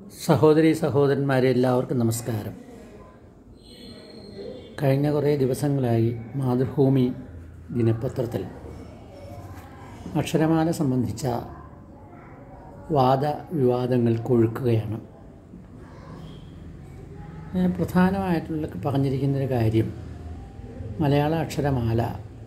സഹോദരി സഹോദരന്മാരെ എല്ലാവർക്കും നമസ്കാരം കഴിഞ്ഞ കുറേ ദിവസങ്ങളായി മാതൃഭൂമി ദിനപത്രത്തിൽ അക്ഷരമാല സംബന്ധിച്ച വാദവിവാദങ്ങൾ കൊഴുക്കുകയാണ് ഏഹ് പ്രധാനമായിട്ടുള്ള പറഞ്ഞിരിക്കുന്നൊരു കാര്യം മലയാള അക്ഷരമാല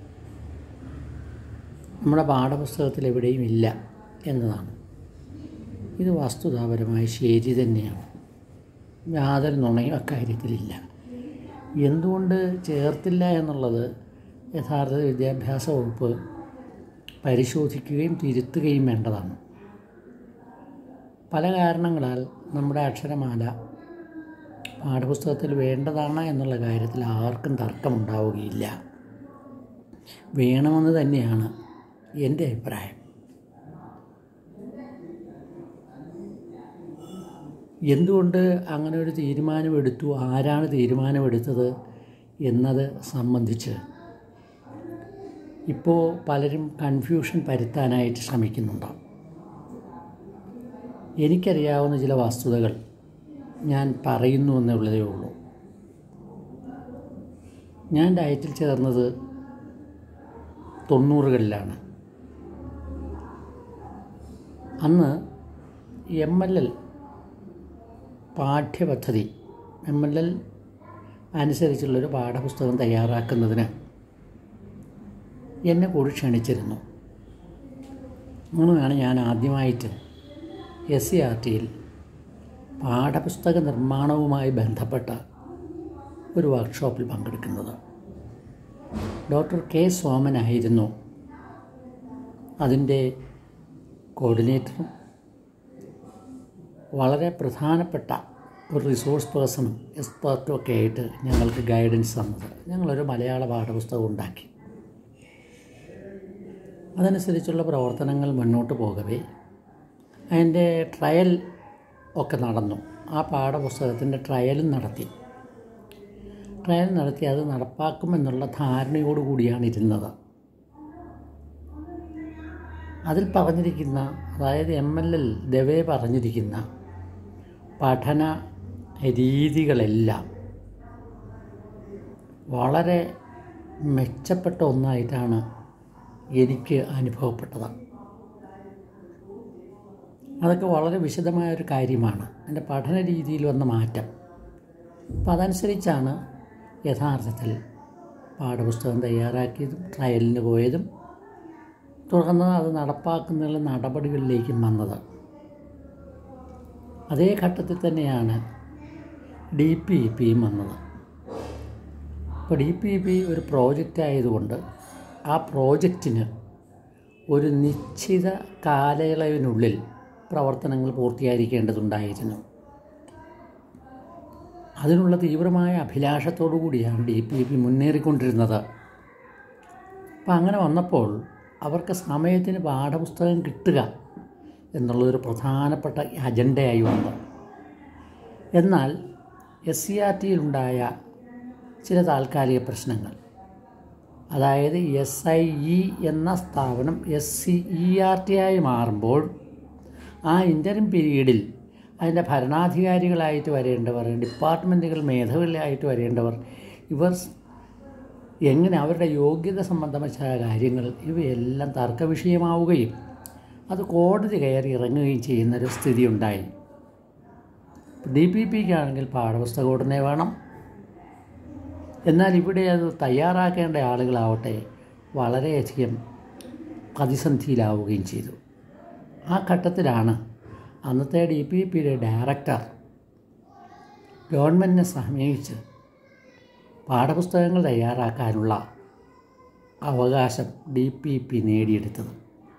നമ്മുടെ പാഠപുസ്തകത്തിൽ എവിടെയും ഇല്ല എന്നതാണ് ഇത് വസ്തുതാപരമായി ശരി തന്നെയാണ് യാതൊരു നുണയും അക്കാര്യത്തിലില്ല എന്തുകൊണ്ട് ചേർത്തില്ല എന്നുള്ളത് യഥാർത്ഥ വിദ്യാഭ്യാസ വകുപ്പ് പരിശോധിക്കുകയും തിരുത്തുകയും വേണ്ടതാണ് പല കാരണങ്ങളാൽ നമ്മുടെ അക്ഷരമാല പാഠപുസ്തകത്തിൽ വേണ്ടതാണ് എന്നുള്ള കാര്യത്തിൽ ആർക്കും തർക്കമുണ്ടാവുകയില്ല വേണമെന്ന് തന്നെയാണ് എൻ്റെ അഭിപ്രായം എന്തുകൊണ്ട് അങ്ങനെ ഒരു തീരുമാനമെടുത്തു ആരാണ് തീരുമാനമെടുത്തത് എന്നത് സംബന്ധിച്ച് ഇപ്പോൾ പലരും കൺഫ്യൂഷൻ പരുത്താനായിട്ട് ശ്രമിക്കുന്നുണ്ട് എനിക്കറിയാവുന്ന ചില വസ്തുതകൾ ഞാൻ പറയുന്നു എന്നുള്ളതേ ഉള്ളൂ ഞാൻ ഡയറ്റിൽ ചേർന്നത് തൊണ്ണൂറുകളിലാണ് അന്ന് എം എൽ എൽ പാഠ്യപദ്ധതി എം എൽ എൽ അനുസരിച്ചുള്ളൊരു പാഠപുസ്തകം തയ്യാറാക്കുന്നതിന് എന്നെ കൂടി ക്ഷണിച്ചിരുന്നു അങ്ങനെയാണ് ഞാൻ ആദ്യമായിട്ട് എസ് സി ആർ ടിയിൽ പാഠപുസ്തക നിർമ്മാണവുമായി ബന്ധപ്പെട്ട ഒരു വർക്ക്ഷോപ്പിൽ പങ്കെടുക്കുന്നത് ഡോക്ടർ കെ സോമനായിരുന്നു അതിൻ്റെ കോർഡിനേറ്ററും വളരെ പ്രധാനപ്പെട്ട ഒരു റിസോഴ്സ് പേഴ്സണും എക്സ്പേർട്ടും ഒക്കെ ആയിട്ട് ഞങ്ങൾക്ക് ഗൈഡൻസ് തന്നത് ഞങ്ങളൊരു മലയാള പാഠപുസ്തകം ഉണ്ടാക്കി അതനുസരിച്ചുള്ള പ്രവർത്തനങ്ങൾ മുന്നോട്ട് പോകവേ അതിൻ്റെ ട്രയൽ ഒക്കെ നടന്നു ആ പാഠപുസ്തകത്തിൻ്റെ ട്രയലും നടത്തി ട്രയൽ നടത്തി അത് നടപ്പാക്കുമെന്നുള്ള ധാരണയോടുകൂടിയാണ് ഇരുന്നത് അതിൽ പറഞ്ഞിരിക്കുന്ന അതായത് എം എൽ എൽ ദവേ പറഞ്ഞിരിക്കുന്ന പഠന രീതികളെല്ലാം വളരെ മെച്ചപ്പെട്ട ഒന്നായിട്ടാണ് എനിക്ക് അനുഭവപ്പെട്ടത് അതൊക്കെ വളരെ വിശദമായൊരു കാര്യമാണ് എൻ്റെ പഠന രീതിയിൽ വന്ന മാറ്റം അപ്പം അതനുസരിച്ചാണ് യഥാർത്ഥത്തിൽ പാഠപുസ്തകം തയ്യാറാക്കിയതും ട്രയലിന് പോയതും തുടർന്ന് അത് നടപ്പാക്കുന്നതിനുള്ള നടപടികളിലേക്കും വന്നത് അതേ ഘട്ടത്തിൽ തന്നെയാണ് ഡി പി ഇ പിയും വന്നത് അപ്പോൾ ഡി പി ഇ പി ഒരു പ്രോജക്റ്റ് ആയതുകൊണ്ട് ആ പ്രോജക്റ്റിന് ഒരു നിശ്ചിത കാലയളവിനുള്ളിൽ പ്രവർത്തനങ്ങൾ പൂർത്തീകരിക്കേണ്ടതുണ്ടായിരുന്നു അതിനുള്ള തീവ്രമായ അഭിലാഷത്തോടു കൂടിയാണ് ഡി പി ഇ പി മുന്നേറിക്കൊണ്ടിരുന്നത് അപ്പം അങ്ങനെ വന്നപ്പോൾ അവർക്ക് സമയത്തിന് പാഠപുസ്തകം കിട്ടുക എന്നുള്ളതൊരു പ്രധാനപ്പെട്ട അജണ്ടയായി വന്നു എന്നാൽ എസ് സി ആർ ടിയിലുണ്ടായ ചില താൽക്കാലിക പ്രശ്നങ്ങൾ അതായത് എസ് ഐ ഇ എന്ന സ്ഥാപനം S C E R T ആയി മാറുമ്പോൾ ആ ഇൻ്റർം പീരീഡിൽ അതിൻ്റെ ഭരണാധികാരികളായിട്ട് വരേണ്ടവർ ഡിപ്പാർട്ട്മെൻറ്റുകൾ മേധാവികളായിട്ട് വരേണ്ടവർ ഇവർ എങ്ങനെ അവരുടെ യോഗ്യത സംബന്ധമായ കാര്യങ്ങൾ ഇവയെല്ലാം തർക്ക വിഷയമാവുകയും അത് കോടതി കയറി ഇറങ്ങുകയും ചെയ്യുന്നൊരു സ്ഥിതി ഉണ്ടായി ഡി പി പിക്കാണെങ്കിൽ പാഠപുസ്തകം ഉടനെ വേണം എന്നാൽ ഇവിടെ അത് തയ്യാറാക്കേണ്ട ആളുകളാവട്ടെ വളരെയധികം പ്രതിസന്ധിയിലാവുകയും ചെയ്തു ആ ഘട്ടത്തിലാണ് അന്നത്തെ ഡി പി പിയുടെ ഡയറക്ടർ ഗവൺമെൻറ്റിനെ സമീപിച്ച് പാഠപുസ്തകങ്ങൾ തയ്യാറാക്കാനുള്ള അവകാശം ഡി പി പി നേടിയെടുത്തത്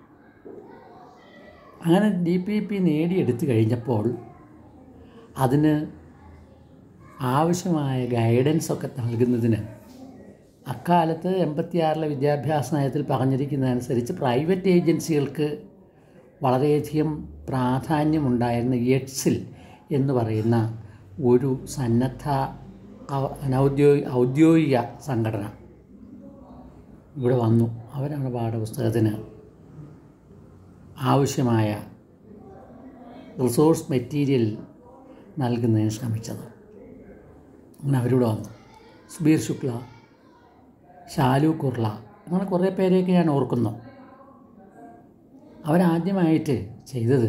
അങ്ങനെ ഡി പി പി നേടിയെടുത്തു കഴിഞ്ഞപ്പോൾ അതിന് ആവശ്യമായ ഗൈഡൻസൊക്കെ നൽകുന്നതിന് അക്കാലത്ത് എൺപത്തിയാറിലെ വിദ്യാഭ്യാസ നയത്തിൽ പറഞ്ഞിരിക്കുന്നതനുസരിച്ച് പ്രൈവറ്റ് ഏജൻസികൾക്ക് വളരെയധികം പ്രാധാന്യമുണ്ടായിരുന്ന എഡ്സിൽ എന്ന് പറയുന്ന ഒരു സന്നദ്ധ അനൗദ്യോഗിക ഔദ്യോഗിക സംഘടന ഇവിടെ വന്നു അവരാണ് പാഠപുസ്തകത്തിന് ആവശ്യമായ റിസോഴ്സ് മെറ്റീരിയൽ നൽകുന്നതിന് ശ്രമിച്ചത് അങ്ങനെ അവരോട് വന്നു സുബീർ ശുക്ല ഷാലു കുർള അങ്ങനെ കുറേ പേരെയൊക്കെ ഞാൻ ഓർക്കുന്നു അവരാദ്യമായിട്ട് ചെയ്തത്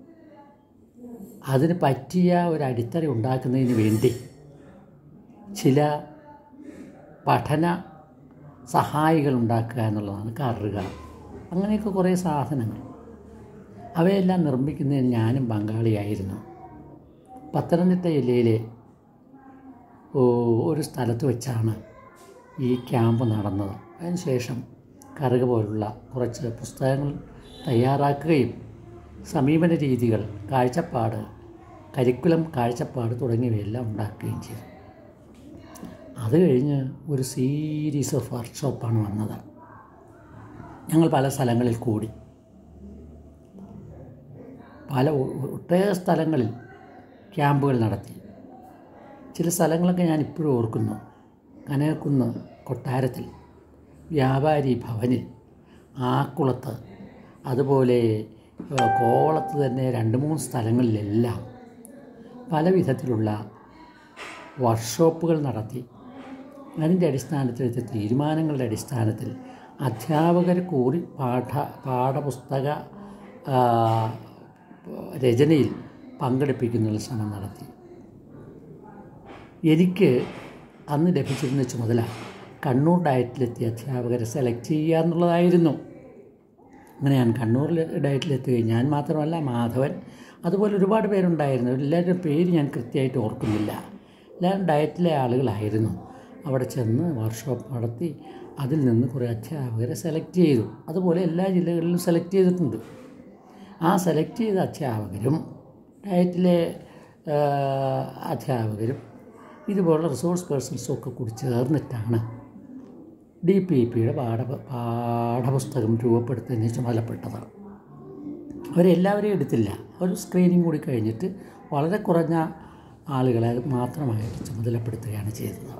അതിന് പറ്റിയ ഒരു അടിത്തറ ഉണ്ടാക്കുന്നതിന് വേണ്ടി ചില പഠന സഹായികൾ ഉണ്ടാക്കുക എന്നുള്ളതാണ് കറുക അങ്ങനെയൊക്കെ കുറേ സാധനങ്ങൾ അവയെല്ലാം നിർമ്മിക്കുന്നതിന് ഞാനും പങ്കാളിയായിരുന്നു പത്തനംതിട്ട ജില്ലയിലെ ഓ- ഒരു സ്ഥലത്ത് വെച്ചാണ് ഈ ക്യാമ്പ് നടന്നത് അതിനുശേഷം കറുക പോലുള്ള കുറച്ച് പുസ്തകങ്ങൾ തയ്യാറാക്കുകയും സമീപന രീതികൾ കാഴ്ചപ്പാട് കരിക്കുലം കാഴ്ചപ്പാട് തുടങ്ങിയവയെല്ലാം ഉണ്ടാക്കുകയും ചെയ്തു അത് കഴിഞ്ഞ് ഒരു സീരീസ് ഓഫ് വർക്ക്ഷോപ്പാണ് വന്നത് ഞങ്ങൾ പല സ്ഥലങ്ങളിൽ കൂടി പല ഒ- ഒട്ടേറെ സ്ഥലങ്ങളിൽ ക്യാമ്പുകൾ നടത്തി ചില സ്ഥലങ്ങളൊക്കെ ഞാൻ ഇപ്പോഴും ഓർക്കുന്നു കനകക്കുന്ന് കൊട്ടാരത്തിൽ വ്യാപാരി ഭവനിൽ ആക്കുളത്ത് അതുപോലെ ഏഹ്, കോവളത്ത് തന്നെ രണ്ട് മൂന്ന് സ്ഥലങ്ങളിലെല്ലാം പല വിധത്തിലുള്ള വർക്ക്ഷോപ്പുകൾ നടത്തി അതിൻ്റെ അടിസ്ഥാനത്തിൽ എടുത്ത തീരുമാനങ്ങളുടെ അടിസ്ഥാനത്തിൽ അധ്യാപകർ കൂടി പാഠ പാഠപുസ്തക ആ, രചനയിൽ പങ്കെടുപ്പിക്കുന്നതിൽ ശ്രമം നടത്തി എനിക്ക് അന്ന് ലഭിച്ചിരുന്ന ചുമതല കണ്ണൂർ ഡയറ്റിലെത്തിയ അധ്യാപകരെ സെലക്ട് ചെയ്യുക എന്നുള്ളതായിരുന്നു അങ്ങനെ ഞാൻ കണ്ണൂരിൽ ഡയറ്റിലെത്തുകയും ഞാൻ മാത്രമല്ല മാധവൻ അതുപോലെ ഒരുപാട് പേരുണ്ടായിരുന്നു എല്ലാവരുടെയും പേര് ഞാൻ കൃത്യമായിട്ട് ഓർക്കുന്നില്ല എല്ലാവരും ഡയറ്റിലെ ആളുകളായിരുന്നു അവിടെ ചെന്ന് വർക്ക്ഷോപ്പ് നടത്തി അതിൽ നിന്ന് കുറേ അധ്യാപകരെ സെലക്ട് ചെയ്തു അതുപോലെ എല്ലാ ജില്ലകളിലും സെലക്ട് ചെയ്തിട്ടുണ്ട് ആ സെലക്ട് ചെയ്ത അധ്യാപകരും ഡയറ്റിലെ ആ, അധ്യാപകരും ഇതുപോലുള്ള റിസോഴ്സ് പേഴ്സൺസും ഒക്കെ കൂടി ചേർന്നിട്ടാണ് ഡി പി ഇ പിയുടെ പാഠ പാഠപുസ്തകം രൂപപ്പെടുത്തുന്നതിന് ചുമതലപ്പെട്ടത് അവരെല്ലാവരെയും എടുത്തില്ല ഒരു സ്ക്രീനിങ് കൂടി കഴിഞ്ഞിട്ട് വളരെ കുറഞ്ഞ ആളുകളെ മാത്രമായിട്ട് ചുമതലപ്പെടുത്തുകയാണ് ചെയ്തത്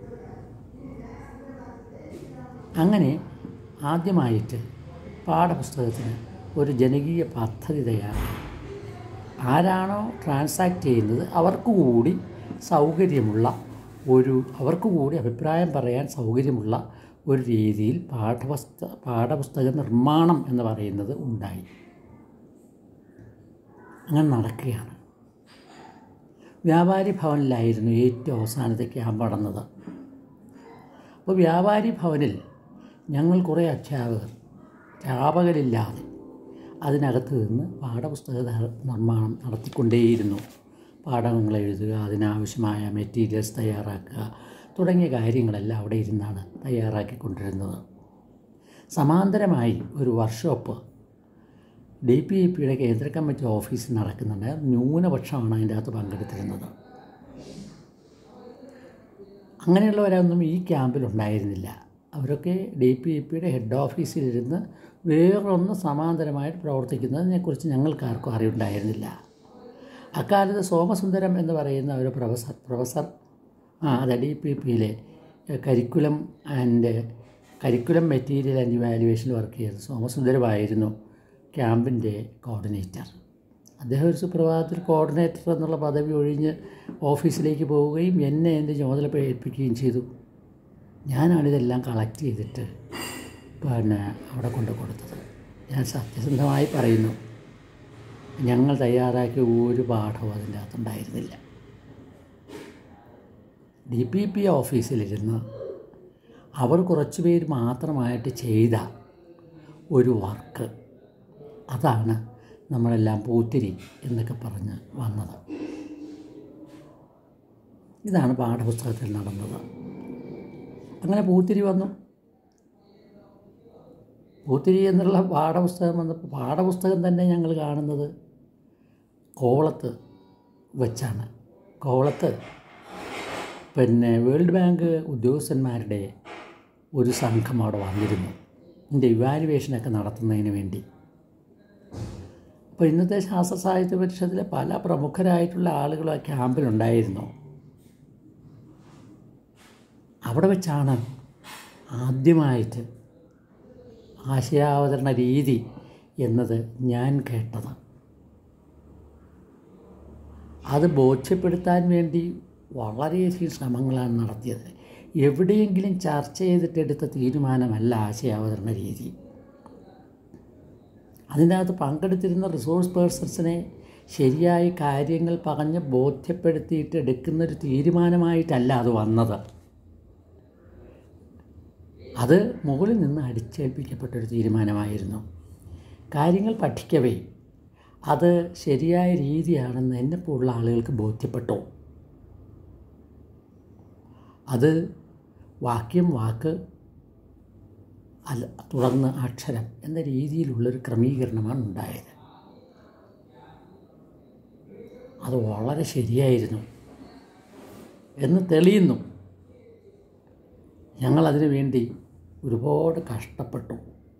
അങ്ങനെ ആദ്യമായിട്ട് പാഠപുസ്തകത്തിന് ഒരു ജനകീയ പദ്ധതി തയ്യാറാക്കി ആരാണോ ട്രാൻസാക്ട് ചെയ്യുന്നത് അവർക്ക് കൂടി സൗകര്യമുള്ള ഒരു അവർക്ക് കൂടി അഭിപ്രായം പറയാൻ സൗകര്യമുള്ള ഒരു രീതിയിൽ പാഠപുസ്ത പാഠപുസ്തക നിർമ്മാണം എന്ന് പറയുന്നത് ഉണ്ടായി അങ്ങനെ നടക്കുകയാണ് വ്യാപാരി ഭവനിലായിരുന്നു ഏറ്റവും അവസാനത്തെ ക്യാമ്പ് നടന്നത് അപ്പോൾ വ്യാപാരി ഭവനിൽ ഞങ്ങൾ കുറേ അധ്യാപകർ രാപകലില്ലാതെ അതിനകത്ത് നിന്ന് പാഠപുസ്തക ന- നിർമ്മാണം നടത്തിക്കൊണ്ടേയിരുന്നു പാഠങ്ങൾ എഴുതുക അതിനാവശ്യമായ മെറ്റീരിയൽസ് തയ്യാറാക്കുക തുടങ്ങിയ കാര്യങ്ങളെല്ലാം അവിടെ ഇരുന്നാണ് തയ്യാറാക്കിക്കൊണ്ടിരുന്നത് സമാന്തരമായി ഒരു വർക്ക്ഷോപ്പ് ഡി പി ഇ പിയുടെ കേന്ദ്ര കമ്മിറ്റി ഓഫീസിൽ നടക്കുന്നുണ്ട് ന്യൂനപക്ഷമാണ് അതിൻ്റെ അകത്ത് പങ്കെടുത്തിരുന്നത് അങ്ങനെയുള്ളവരൊന്നും ഈ ക്യാമ്പിലുണ്ടായിരുന്നില്ല അവരൊക്കെ ഡി പി ഇ പിയുടെ ഹെഡ് ഓഫീസിലിരുന്ന് വേറൊന്ന് സമാന്തരമായിട്ട് പ്രവർത്തിക്കുന്നതിനെക്കുറിച്ച് ഞങ്ങൾക്കാർക്കും അറിവുണ്ടായിരുന്നില്ല അക്കാലത്ത് സോമസുന്ദരം എന്ന് പറയുന്ന ഒരു പ്രൊഫസർ പ്രൊഫസർ ആ അതെ ഡി പി പിയിലെ curriculum and curriculum material and ഇവാലുവേഷനിൽ വർക്ക് ചെയ്തത് സോമസുന്ദരമായിരുന്നു ക്യാമ്പിൻ്റെ കോർഡിനേറ്റർ അദ്ദേഹം ഒരു സുപ്രഭാതത്തിൽ കോർഡിനേറ്റർ എന്നുള്ള പദവി ഒഴിഞ്ഞ് ഓഫീസിലേക്ക് പോവുകയും എന്നെ എൻ്റെ ചുമതല ഏൽപ്പിക്കുകയും ചെയ്തു ഞാനാണിതെല്ലാം കളക്ട് ചെയ്തിട്ട് പിന്നെ അവിടെ കൊണ്ട് കൊടുത്തത് ഞാൻ സത്യസന്ധമായി പറയുന്നു ഞങ്ങൾ തയ്യാറാക്കിയ ഒരു പാഠവും അതിൻ്റെ അകത്തുണ്ടായിരുന്നില്ല ഡി പി പി ഓഫീസിലിരുന്ന് അവർ കുറച്ച് പേര് മാത്രമായിട്ട് ചെയ്ത ഒരു വർക്ക് അതാണ് നമ്മളെല്ലാം പൂത്തിരി എന്നൊക്കെ പറഞ്ഞ് വന്നത് ഇതാണ് പാഠപുസ്തകത്തിൽ നടന്നത് അങ്ങനെ പൂത്തിരി വന്നു പൂത്തിരി എന്നുള്ള പാഠപുസ്തകം വന്നപ്പോൾ പാഠപുസ്തകം തന്നെ ഞങ്ങൾ കാണുന്നത് കോവളത്ത് വെച്ചാണ് കോവളത്ത് പിന്നെ വേൾഡ് ബാങ്ക് ഉദ്യോഗസ്ഥന്മാരുടെ ഒരു സംഘം അവിടെ വന്നിരുന്നു ഇതിൻ്റെ ഇവാലുവേഷനൊക്കെ നടത്തുന്നതിന് വേണ്ടി അപ്പോൾ ഇന്നത്തെ ശാസ്ത്ര സാഹിത്യ പരിഷത്തിലെ പല പ്രമുഖരായിട്ടുള്ള ആളുകൾ ആ ക്യാമ്പിലുണ്ടായിരുന്നു അവിടെ വെച്ചാണ് ആദ്യമായിട്ട് ആശയാവതരണ രീതി എന്നത് ഞാൻ കേട്ടത് അത് ബോധ്യപ്പെടുത്താൻ വേണ്ടി വളരെയധികം ശ്രമങ്ങളാണ് നടത്തിയത് എവിടെയെങ്കിലും ചർച്ച ചെയ്തിട്ടെടുത്ത തീരുമാനമല്ല ആശയാവതരണ രീതി അതിനകത്ത് പങ്കെടുത്തിരുന്ന റിസോഴ്സ് പേഴ്സൺസിനെ ശരിയായി കാര്യങ്ങൾ പറഞ്ഞ് ബോധ്യപ്പെടുത്തിയിട്ട് എടുക്കുന്നൊരു തീരുമാനമായിട്ടല്ല അത് വന്നത് അത് മുകളിൽ നിന്ന് അടിച്ചേൽപ്പിക്കപ്പെട്ടൊരു തീരുമാനമായിരുന്നു കാര്യങ്ങൾ പഠിക്കവേ അത് ശരിയായ രീതിയാണെന്ന് എന്നെപ്പോലുള്ള ആളുകൾക്ക് ബോധ്യപ്പെട്ടു അത് വാക്യം വാക്ക് അല്ല തുടർന്ന് അക്ഷരം എന്ന രീതിയിലുള്ളൊരു ക്രമീകരണമാണ് ഉണ്ടായത് അത് വളരെ ശരിയായിരുന്നു എന്ന് തെളിയുന്നു ഞങ്ങളതിനു വേണ്ടി ഒരുപാട് കഷ്ടപ്പെട്ടു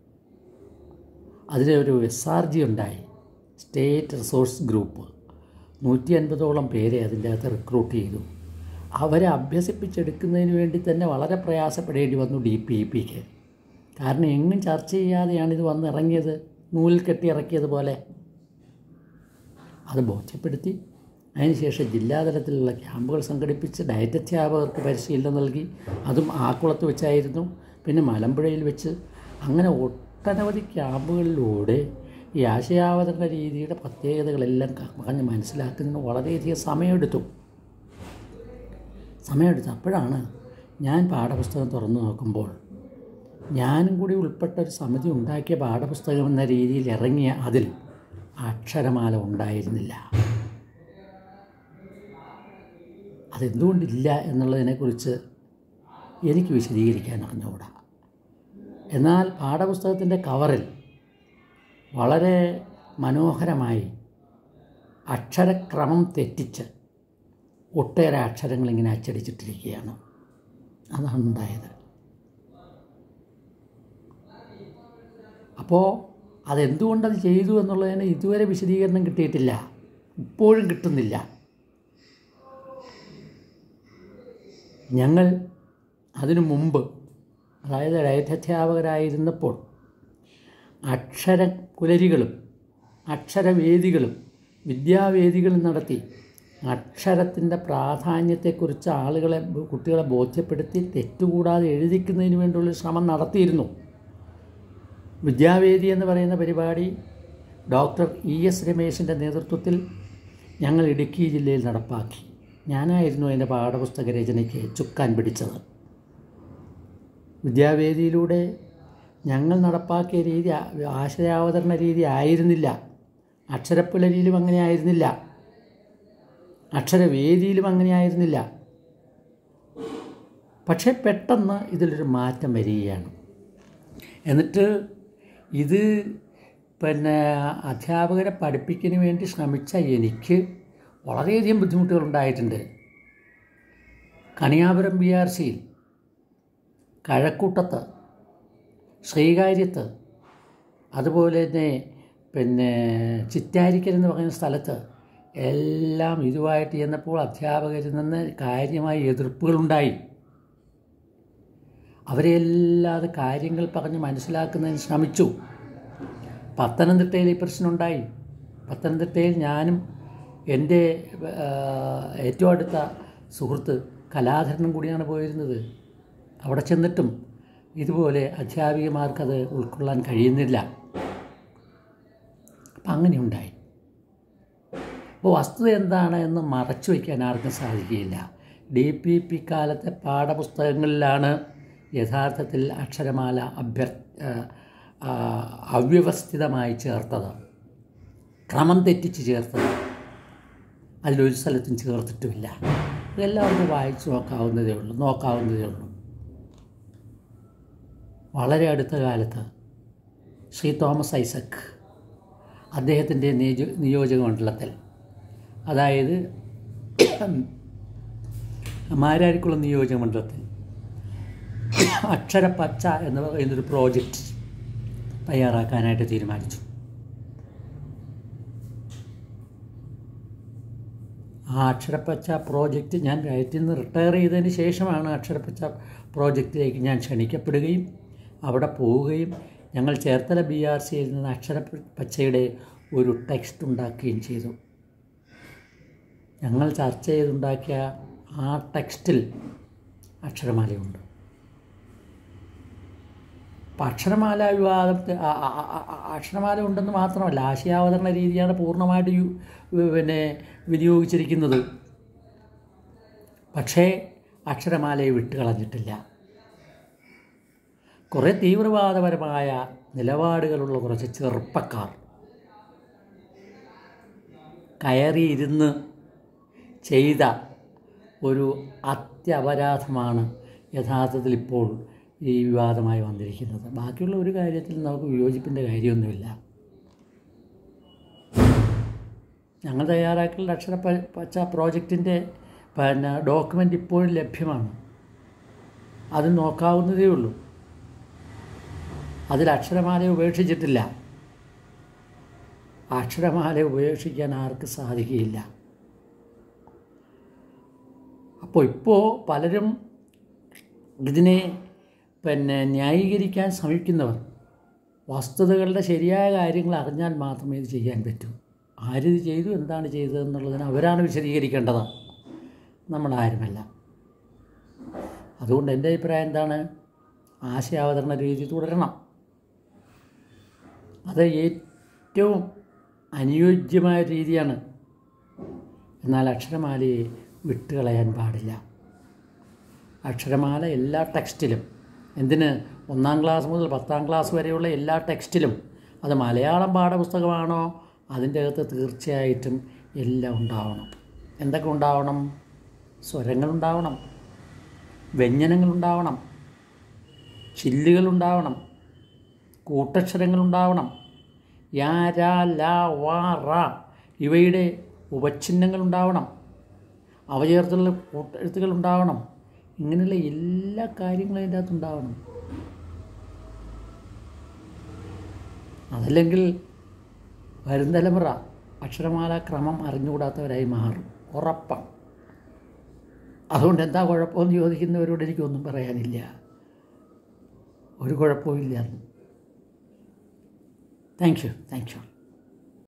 അതിലെ ഒരു എസ് ആർ ജി ഉണ്ടായി സ്റ്റേറ്റ് റിസോഴ്സ് ഗ്രൂപ്പ് നൂറ്റി അൻപതോളം പേരെ അതിൻ്റെ അകത്ത് റിക്രൂട്ട് ചെയ്തു അവരെ അഭ്യസിപ്പിച്ചെടുക്കുന്നതിന് വേണ്ടി തന്നെ വളരെ പ്രയാസപ്പെടേണ്ടി വന്നു ഡി പി ഇ പിക്ക് കാരണം എങ്ങും ചർച്ച ചെയ്യാതെയാണ് ഇത് വന്നിറങ്ങിയത് നൂലിൽ കെട്ടി ഇറക്കിയതുപോലെ അത് ബോധ്യപ്പെടുത്തി അതിനുശേഷം ജില്ലാതലത്തിലുള്ള ക്യാമ്പുകൾ സംഘടിപ്പിച്ച് ഡയറ്റ് അധ്യാപകർക്ക് പരിശീലനം നൽകി അതും ആക്കുളത്ത് വെച്ചായിരുന്നു പിന്നെ മലമ്പുഴയിൽ വെച്ച് അങ്ങനെ ഒട്ടനവധി ക്യാമ്പുകളിലൂടെ ഈ ആശയാവതരണ രീതിയുടെ പ്രത്യേകതകളെല്ലാം പറഞ്ഞ് മനസ്സിലാക്കുന്നതിന് വളരെയധികം സമയമെടുത്തു സമയമെടുത്തു അപ്പോഴാണ് ഞാൻ പാഠപുസ്തകം തുറന്നു നോക്കുമ്പോൾ ഞാനും കൂടി ഉൾപ്പെട്ട ഒരു സമിതി ഉണ്ടാക്കിയ പാഠപുസ്തകം എന്ന രീതിയിൽ ഇറങ്ങിയ അതിൽ അക്ഷരമാല ഉണ്ടായിരുന്നില്ല അതെന്തുകൊണ്ടില്ല എന്നുള്ളതിനെക്കുറിച്ച് എനിക്ക് വിശദീകരിക്കാൻ അറിഞ്ഞുകൂടാ എന്നാൽ പാഠപുസ്തകത്തിൻ്റെ കവറിൽ വളരെ മനോഹരമായി അക്ഷരക്രമം തെറ്റിച്ച് ഒട്ടേറെ അക്ഷരങ്ങൾ ഇങ്ങനെ അച്ചടിച്ചിട്ടിരിക്കുകയാണ് അതാണ് ഉണ്ടായത് അപ്പോൾ അതെന്തുകൊണ്ടത് ചെയ്തു എന്നുള്ളതിന് ഇതുവരെ വിശദീകരണം കിട്ടിയിട്ടില്ല ഇപ്പോഴും കിട്ടുന്നില്ല ഞങ്ങൾ അതിനു മുമ്പ് അതായത് ഡയറ്റധ്യാപകരായിരുന്നപ്പോൾ അക്ഷര കുലരികളും അക്ഷരവേദികളും വിദ്യാവേദികളും നടത്തി അക്ഷരത്തിൻ്റെ പ്രാധാന്യത്തെക്കുറിച്ച് ആളുകളെ കുട്ടികളെ ബോധ്യപ്പെടുത്തി തെറ്റുകൂടാതെ എഴുതിക്കുന്നതിന് വേണ്ടിയുള്ള ശ്രമം നടത്തിയിരുന്നു വിദ്യാവേദി എന്ന് പറയുന്ന പരിപാടി ഡോക്ടർ ഇ എസ് രമേശിൻ്റെ നേതൃത്വത്തിൽ ഞങ്ങൾ ഇടുക്കി ജില്ലയിൽ നടപ്പാക്കി ഞാനായിരുന്നു അതിൻ്റെ പാഠപുസ്തക രചനയ്ക്ക് ചുക്കാൻ പിടിച്ചത് വിദ്യാവേദിയിലൂടെ ഞങ്ങൾ നടപ്പാക്കിയ രീതി ആശയാവതരണ രീതി ആയിരുന്നില്ല അക്ഷരപ്പുലരിയിലും അങ്ങനെ ആയിരുന്നില്ല അക്ഷരവേദിയിലും അങ്ങനെ ആയിരുന്നില്ല പക്ഷേ പെട്ടെന്ന് ഇതിലൊരു മാറ്റം വരികയാണ് എന്നിട്ട് ഇത് പിന്നെ അധ്യാപകരെ പഠിപ്പിക്കുന്നതിന് വേണ്ടി ശ്രമിച്ച എനിക്ക് വളരെയധികം ബുദ്ധിമുട്ടുകളുണ്ടായിട്ടുണ്ട് കണിയാപുരം ബി ആർ സിയിൽ കഴക്കൂട്ടത്ത് ശ്രീകാര്യത്ത് അതുപോലെ തന്നെ പിന്നെ ചിറ്റാരിക്കൽ എന്ന് പറയുന്ന സ്ഥലത്ത് എല്ലാം ഇതുമായിട്ട് ചെന്നപ്പോൾ അധ്യാപകരിൽ നിന്ന് കാര്യമായ എതിർപ്പുകളുണ്ടായി അവരെല്ലാതെ കാര്യങ്ങൾ പറഞ്ഞ് മനസ്സിലാക്കുന്നതിന് ശ്രമിച്ചു പത്തനംതിട്ടയിൽ ഈ പ്രശ്നമുണ്ടായി പത്തനംതിട്ടയിൽ ഞാനും എൻ്റെ ഏറ്റവും അടുത്ത സുഹൃത്ത് കലാധരനും കൂടിയാണ് പോയിരുന്നത് അവിടെ ചെന്നിട്ടും ഇതുപോലെ അധ്യാപികമാർക്കത് ഉൾക്കൊള്ളാൻ കഴിയുന്നില്ല അപ്പം അങ്ങനെ ഉണ്ടായി അപ്പോൾ വസ്തുത എന്താണ് എന്ന് മറച്ചു വയ്ക്കാൻ ആർക്കും സാധിക്കുകയില്ല ഡി പി പി കാലത്തെ പാഠപുസ്തകങ്ങളിലാണ് യഥാർത്ഥത്തിൽ അക്ഷരമാല അഭ്യർ അവ്യവസ്ഥിതമായി ചേർത്തത് ക്രമം തെറ്റിച്ച് ചേർത്തത് അതിലൊരു സ്ഥലത്തും ചേർത്തിട്ടുമില്ല ഇതെല്ലാവർക്കും വായിച്ചു നോക്കാവുന്നതേ ഉള്ളൂ നോക്കാവുന്നതേ ഉള്ളൂ വളരെ അടുത്ത കാലത്ത് ശ്രീ തോമസ് ഐസക് അദ്ദേഹത്തിൻ്റെ നിയോജ നിയോജക മണ്ഡലത്തിൽ അതായത് മാരാരിക്കുളം നിയോജക മണ്ഡലത്തിൽ അക്ഷരപ്പച്ച എന്ന് പറയുന്നൊരു പ്രോജക്റ്റ് തയ്യാറാക്കാനായിട്ട് തീരുമാനിച്ചു ആ അക്ഷരപ്പച്ച പ്രോജക്റ്റ് ഞാൻ ഡയറ്റിൽ നിന്ന് റിട്ടയർ ചെയ്തതിന് ശേഷമാണ് അക്ഷരപ്പച്ച പ്രോജക്റ്റിലേക്ക് ഞാൻ ക്ഷണിക്കപ്പെടുകയും അവിടെ പോവുകയും ഞങ്ങൾ ചേർത്തല ബി ആർ സിയിൽ നിന്ന് അക്ഷരപ്പച്ചയുടെ ഒരു ടെക്സ്റ്റ് ഉണ്ടാക്കുകയും ചെയ്തു ഞങ്ങൾ ചർച്ച ചെയ്തുണ്ടാക്കിയ ആ ടെക്സ്റ്റിൽ അക്ഷരമാലയുണ്ട് അപ്പം അക്ഷരമാല വിവാദത്തെ ആ- ആ- ആ- ആ- അക്ഷരമാല ഉണ്ടെന്ന് മാത്രമല്ല ആശയാവതരണ രീതിയാണ് പൂർണ്ണമായിട്ട് യു പിന്നെ വിനിയോഗിച്ചിരിക്കുന്നത് പക്ഷേ അക്ഷരമാലയെ വിട്ടുകളഞ്ഞിട്ടില്ല കുറേ തീവ്രവാദപരമായ നിലപാടുകളുള്ള കുറച്ച് ചെറുപ്പക്കാർ കയറിയിരുന്ന് ചെയ്ത ഒരു അത്യപരാധമാണ് യഥാർത്ഥത്തിൽ ഇപ്പോൾ ഈ വിവാദമായി വന്നിരിക്കുന്നത് ബാക്കിയുള്ള ഒരു കാര്യത്തിൽ നമുക്ക് വിയോജിപ്പിൻ്റെ കാര്യമൊന്നുമില്ല ഞങ്ങൾ തയ്യാറാക്കിയുള്ള അക്ഷര പ- പച്ച പ്രോജക്റ്റിൻ്റെ പിന്നെ ഡോക്യുമെൻ്റ് ഇപ്പോഴും ലഭ്യമാണ് അത് നോക്കാവുന്നതേ ഉള്ളൂ അതിൽ അക്ഷരമാല ഉപേക്ഷിച്ചിട്ടില്ല അക്ഷരമാല ഉപേക്ഷിക്കാൻ ആർക്ക് സാധിക്കുകയില്ല അപ്പോൾ ഇപ്പോൾ പലരും ഇതിനെ പിന്നെ ന്യായീകരിക്കാൻ ശ്രമിക്കുന്നവർ വസ്തുതകളുടെ ശരിയായ കാര്യങ്ങൾ അറിഞ്ഞാൽ മാത്രമേ ഇത് ചെയ്യാൻ പറ്റൂ ആരിത് ചെയ്തു എന്താണ് ചെയ്തത് എന്നുള്ളതിന് അവരാണ് വിശദീകരിക്കേണ്ടത് നമ്മളാരുമല്ല അതുകൊണ്ട് എൻ്റെ അഭിപ്രായം എന്താണ് ആശയാവതരണ രീതി തുടരണം അത് ഏറ്റവും അനുയോജ്യമായ രീതിയാണ് എന്നാൽ അക്ഷരമാലയെ വിട്ടുകളയാൻ പാടില്ല അക്ഷരമാല എല്ലാ ടെക്സ്റ്റിലും എന്തിന് ഒന്നാം ക്ലാസ് മുതൽ പത്താം ക്ലാസ് വരെയുള്ള എല്ലാ ടെക്സ്റ്റിലും അത് മലയാളം പാഠപുസ്തകമാണോ അതിൻ്റെ അകത്ത് തീർച്ചയായിട്ടും എല്ലാം ഉണ്ടാവണം എന്തൊക്കെ ഉണ്ടാവണം സ്വരങ്ങളുണ്ടാവണം വ്യഞ്ജനങ്ങളുണ്ടാവണം ചില്ലുകളുണ്ടാവണം കൂട്ടക്ഷരങ്ങളുണ്ടാവണം യാ രാ ലാ വാ റ ഇവയുടെ ഉപഛിന്നങ്ങളുണ്ടാവണം അവ ചേർത്തുള്ള കൂട്ടെഴുത്തുകൾ ഉണ്ടാവണം ഇങ്ങനെയുള്ള എല്ലാ കാര്യങ്ങളും അതിൻ്റെ അകത്ത് ഉണ്ടാവണം അതല്ലെങ്കിൽ വരും തലമുറ അക്ഷരമാല ക്രമം അറിഞ്ഞുകൂടാത്തവരായി മാറും ഉറപ്പാണ് അതുകൊണ്ട് എന്താ കുഴപ്പമെന്ന് ചോദിക്കുന്നവരോട് എനിക്കൊന്നും പറയാനില്ല ഒരു കുഴപ്പവും ഇല്ല താങ്ക് യു താങ്ക് യു